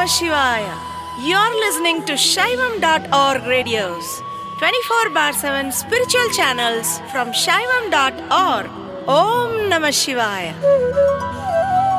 Namah Shivaya. You're listening to Shaivam.org radios, 24 bar 7 spiritual channels from Shaivam.org. Om Namah Shivaya.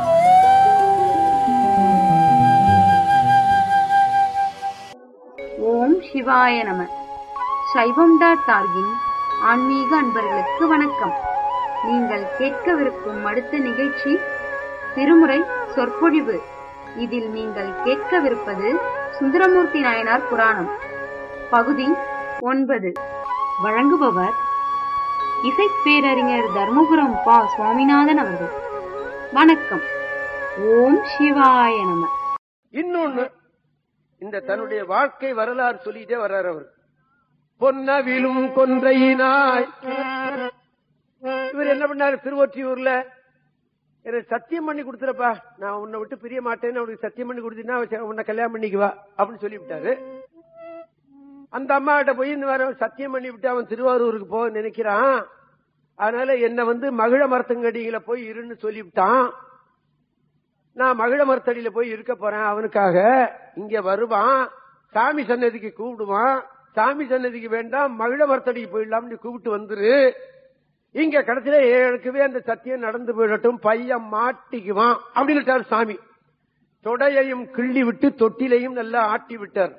ஓம் சிவாய நம சைவம் dot டார்கின் ஆன்மீக அன்பர்களுக்கு வணக்கம் நீங்கள் கேட்கவிருக்கும் அடுத்த நிகழ்ச்சி திருமுறை சொற்பொழிவு இதில் நீங்கள் கேட்கவிருப்பது சுந்தரமூர்த்தி நாயனார் புராணம் பகுதி ஒன்பது வழங்குபவர் இசைப்பேரறிஞர் தர்மபுரம் பா சுவாமிநாதன் அவர்கள் வணக்கம் ஓம் சிவாய நம இன்னொன்னு இந்த தன்னுடைய வாழ்க்கை வரலாறு சொல்லிட்டே வர்றார் அவர் பொன்னவிலும் கொன்றையினாய் இவர் என்ன பண்ணாரு திருவொற்றியூர்ல எனக்கு சத்தியம் பண்ணி கொடுத்துறப்பா நான் உன்னை விட்டு பிரிய மாட்டேன்னு அவனுக்கு சத்தியம் பண்ணி கொடுத்தீங்கன்னா உன்னை கல்யாணம் பண்ணிக்குவா அப்படின்னு சொல்லிவிட்டாரு அந்த அம்மா கிட்ட போய் இந்த மாதிரி சத்தியம் பண்ணி விட்டு அவன் திருவாரூருக்கு போக நினைக்கிறான் அதனால என்ன வந்து மகிழ மரத்தங்கடியில போய் இருன்னு சொல்லிவிட்டான் நான் மகிழ மரத்தடியில போய் இருக்க போறேன் அவனுக்காக இங்க வருவான் சாமி சன்னதிக்கு கூப்பிடுவான் சாமி சன்னதிக்கு வேண்டாம் மகிழ மரத்தடிக்கு போயிடலாம்னு கூப்பிட்டு வந்துரு இங்க கடைசியில எனக்குவே அந்த சத்தியம் நடந்து போயிடட்டும் பையன் மாட்டிக்குவான் அப்படின்னு சாமி தொடையையும் கிள்ளி விட்டு தொட்டிலையும் நல்லா ஆட்டி விட்டார்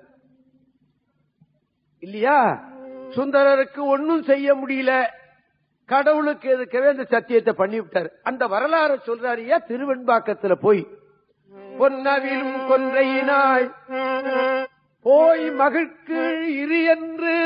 இல்லையா சுந்தரருக்கு ஒன்னும் செய்ய முடியல கடவுளுக்கு எதுக்கவே அந்த சத்தியத்தை பண்ணி விட்டார் அந்த வரலாறு சொல்றாரியா திருவெண்பாக்கத்துல போய் பொன்னவிலும் கொன்றையினாய் போய் மகிழ்க்கு இரு என்று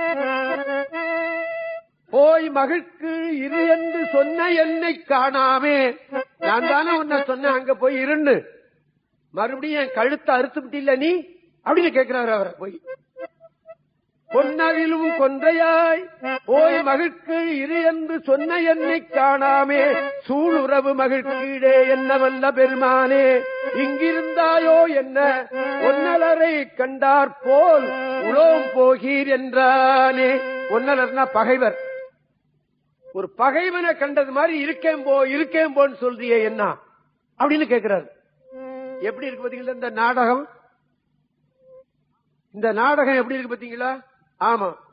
போய் மகிழ்க்கு இரு என்று சொன்ன என்னை காணாமே நான் தானே உன்னை சொன்னேன் அங்க போய் இருன்னு மறுபடியும் என் கழுத்தை அறுத்து விட்டில்ல நீ அப்படின்னு கேட்கிறாரு அவரை போய் பொன்னவிலும் கொன்றையாய் போய் மகிழ்க்கு இரு என்று சொன்ன என்னை காணாமே சூளுறவு மகிழ்க்கீடே என்ன வல்ல பெருமானே இங்கிருந்தாயோ என்ன ஒன்னலரை கண்டார் போல் உலோம் போகீர் என்றானே ஒன்னலர்னா பகைவர் ஒரு பகைவனை கண்டது மாதிரி இருக்கேன் போ இருக்கேன் போன்னு சொல்றியே என்ன அப்படின்னு கேட்கிறாரு எப்படி இருக்கு பாத்தீங்களா இந்த நாடகம் இந்த நாடகம் எப்படி இருக்கு பாத்தீங்களா ஆமா